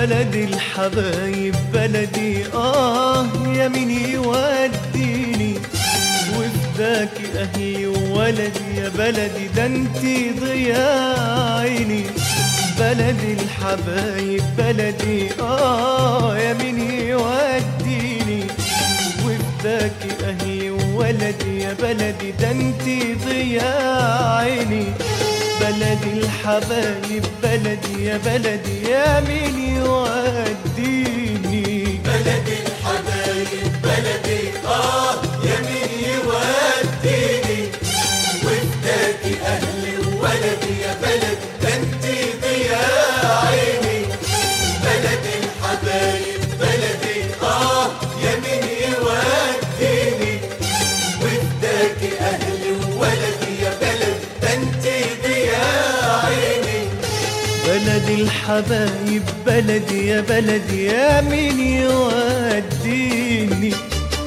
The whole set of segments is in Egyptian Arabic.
بلدي الحبايب بلدي آه يا مين يوديني وفداكي أهلي وولدي يا بلدي ده انتي ضياء عيني بلدي الحبايب بلدي آه يا مين يوديني وفداكي أهلي وولدي يا بلدي ده انتي ضياء عيني بلدي الحبايب بلدي يا بلدي يا مين يوديني بلدي الحبايب بلدي اه يا مين يوديني وفداكي اهلي وولدي يا بلد ده انتي ضياء عيني بلدي الحبايب بلدي اه يا مين يوديني وفداكي اهلي وولدي يا بلد ده انتي ضياء عيني بلدي الحبايب بلدي يا بلدي يا مين يوديني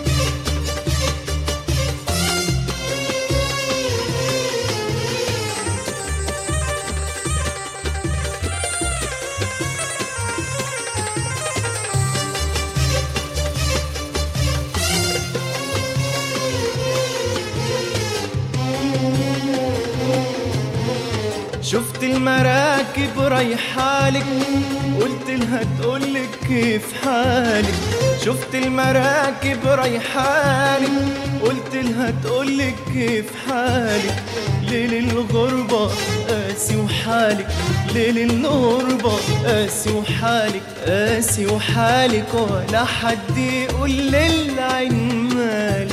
شفت المراكب رايحالك قلت لها تقولك كيف حالك شفت المراكب رايحالك قلت لها تقولك كيف حالك ليل الغربة قاسي وحالك ليل الغربة قاسي وحالك قاسي وحالك ولا حد يقول للعين مالك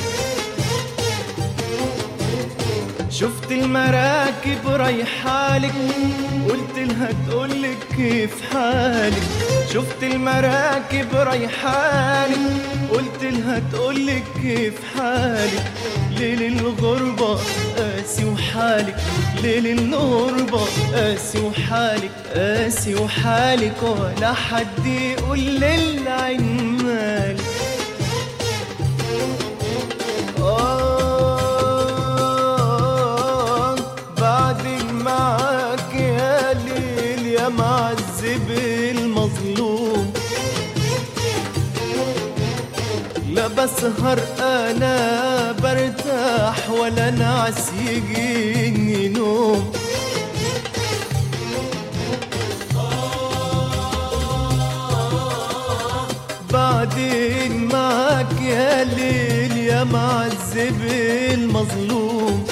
شفت المراكب رايحالك قلت لها تقولك كيف حالك شفت المراكب رايحالك قلت لها تقولك كيف حالك ليل الغربة قاسي وحالك ليل الغربة قاسي وحالك قاسي وحالك ولا حد يقول للعين مالك آه بعدين معاك يا ليل يا معذب المظلوم لا بسهر انا برتاح ولا نعس يجيني نوم بعدين معاك يا ليل يا معذب المظلوم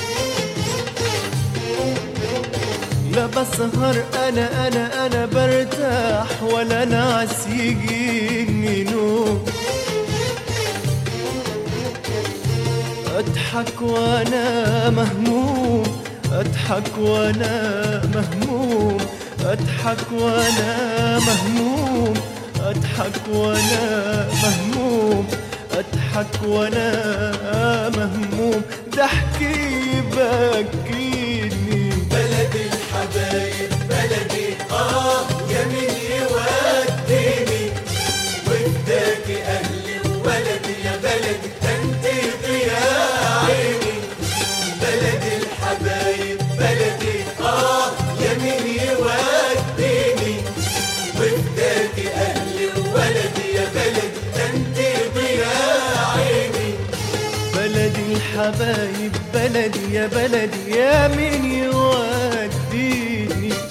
لا بسهر انا انا انا برتاح ولا نعس يجيني نوم اضحك وانا مهموم اضحك وانا مهموم اضحك وانا مهموم اضحك وانا مهموم اضحك وانا مهموم ضحكي بكيني بلدي الحبايب بلدي اه يا مين يوديني وفداكي اهلي وولدي يا بلدي انتي ضياء عيني بلدي الحبايب بلدي اه يا مين يوديني وفداكي اهلي وولدي يا بلدي انتي ضياء عيني بلدي الحبايب بلدي يا بلدي يا مين يوديني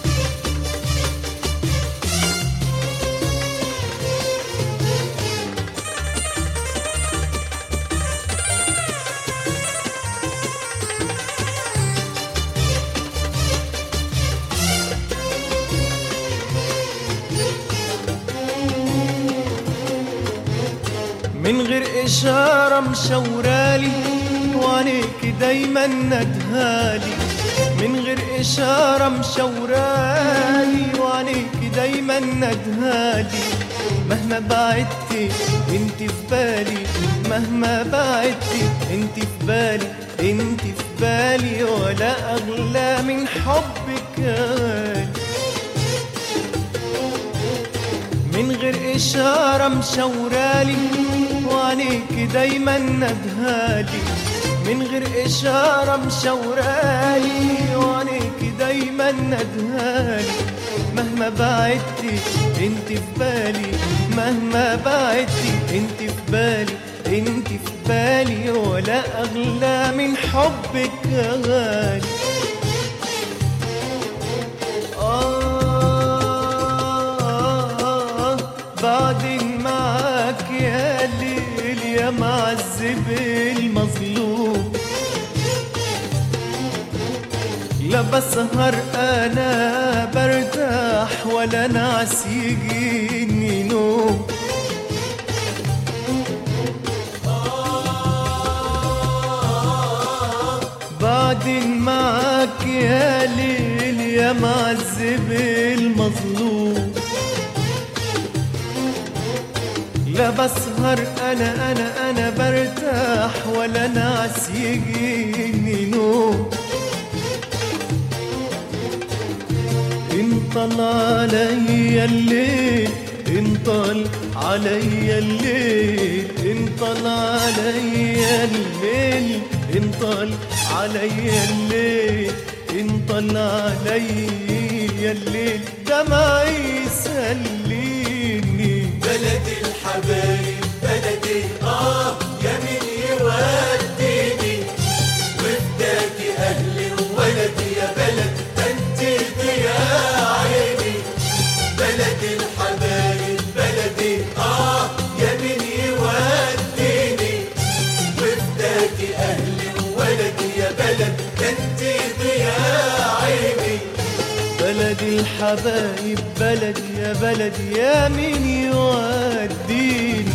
من غير إشارة مشورالي وعينيك دايما ندهالي من غير إشارة مشورالي وعينيك دايما ندهالي مهما بعدتي انت في بالي مهما بعدتي انت في بالي انت في بالي ولا أغلى من حبك غالي من غير إشارة مشورالي وعينيك دايما ندهالي من غير إشارة مشورالي وعينيك دايما ندهالي مهما بعدتي انت في بالي مهما بعدتي انت في بالي انت في بالي ولا اغلى من حبك يا غالي آه بعدين معاك يا ليل يا معذب المظلوم لا بسهر انا برتاح ولا نعس يجيني نوم بعدين معاك يا ليل يا معذب المظلوم لا بسهر انا انا انا برتاح ولا نعس يجيني نوم انطل عليا الليل انطل عليا الليل انطل عليا الليل انطل عليا الليل انطل عليا الليل دمعي يسليني بلدي الحبايب بلدي اه يا من يوديني وفداكي اهلي وولدي يا بلد انت يا عيني بلدي الحبايب بلدي اه يا من يوديني وفداكي اهلي وولدي يا بلد انت يا عيني بلدي الحبايب بلدي يا بلدي يا مين يوديني